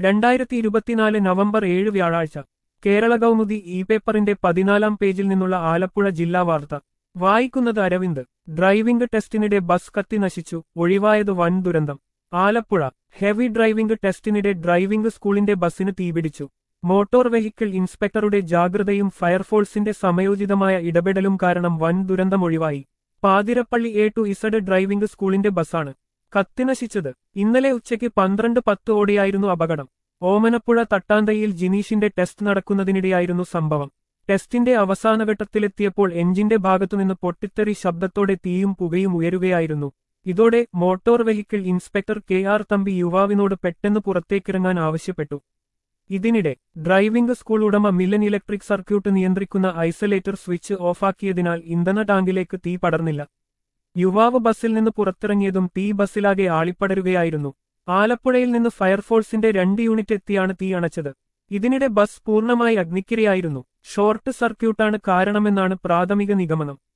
രണ്ടായിരത്തി ഇരുപത്തിനാല് നവംബർ ഏഴ് വ്യാഴാഴ്ച കേരള കൗമുദി ഇ പേപ്പറിന്റെ പതിനാലാം പേജിൽ നിന്നുള്ള ആലപ്പുഴ ജില്ലാ വാർത്ത വായിക്കുന്നത് അരവിന്ദ് ഡ്രൈവിംഗ് ടെസ്റ്റിനിടെ ബസ് കത്തി നശിച്ചു ഒഴിവായത് വൻ ദുരന്തം ആലപ്പുഴ ഹെവി ഡ്രൈവിംഗ് ടെസ്റ്റിനിടെ ഡ്രൈവിംഗ് സ്കൂളിന്റെ ബസ്സിന് തീപിടിച്ചു മോട്ടോർ വെഹിക്കിൾ ഇൻസ്പെക്ടറുടെ ജാഗ്രതയും ഫയർഫോഴ്സിന്റെ സമയോചിതമായ ഇടപെടലും കാരണം വൻ ദുരന്തം ഒഴിവായി Pathirappally A to Z driving സ്കൂളിന്റെ ബസ്സാണ് കത്തിനശിച്ചത് ഇന്നലെ ഉച്ചയ്ക്ക് പന്ത്രണ്ട് പത്ത് ഓടിയായിരുന്നു അപകടം ഓമനപ്പുഴ തട്ടാന്തയിൽ ജിനീഷിന്റെ ടെസ്റ്റ് നടക്കുന്നതിനിടെയായിരുന്നു സംഭവം ടെസ്റ്റിന്റെ അവസാനഘട്ടത്തിലെത്തിയപ്പോൾ എഞ്ചിന്റെ ഭാഗത്തുനിന്ന് പൊട്ടിത്തെറി ശബ്ദത്തോടെ തീയും പുകയും ഉയരുകയായിരുന്നു ഇതോടെ motor vehicle inspector K R Thampi യുവാവിനോട് പെട്ടെന്ന് പുറത്തേക്കിറങ്ങാൻ ആവശ്യപ്പെട്ടു ഇതിനിടെ ഡ്രൈവിംഗ് സ്കൂൾ ഉടമ മില്ലൻ ഇലക്ട്രിക് സർക്യൂട്ട് നിയന്ത്രിക്കുന്ന ഐസൊലേറ്റർ സ്വിച്ച് ഓഫാക്കിയതിനാൽ ഇന്ധന ടാങ്കിലേക്ക് തീ പടർന്നില്ല യുവാവ് ബസ്സിൽ നിന്ന് പുറത്തിറങ്ങിയതും തീ ബസ്സിലാകെ ആളിപ്പടരുകയായിരുന്നു ആലപ്പുഴയിൽ നിന്ന് ഫയർഫോഴ്സിന്റെ രണ്ട് യൂണിറ്റ് എത്തിയാണ് തീ അണച്ചത് ഇതിനിടെ ബസ് പൂർണ്ണമായി അഗ്നിക്കിരയായിരുന്നു ഷോർട്ട് സർക്യൂട്ടാണ് കാരണമെന്നാണ് പ്രാഥമിക നിഗമനം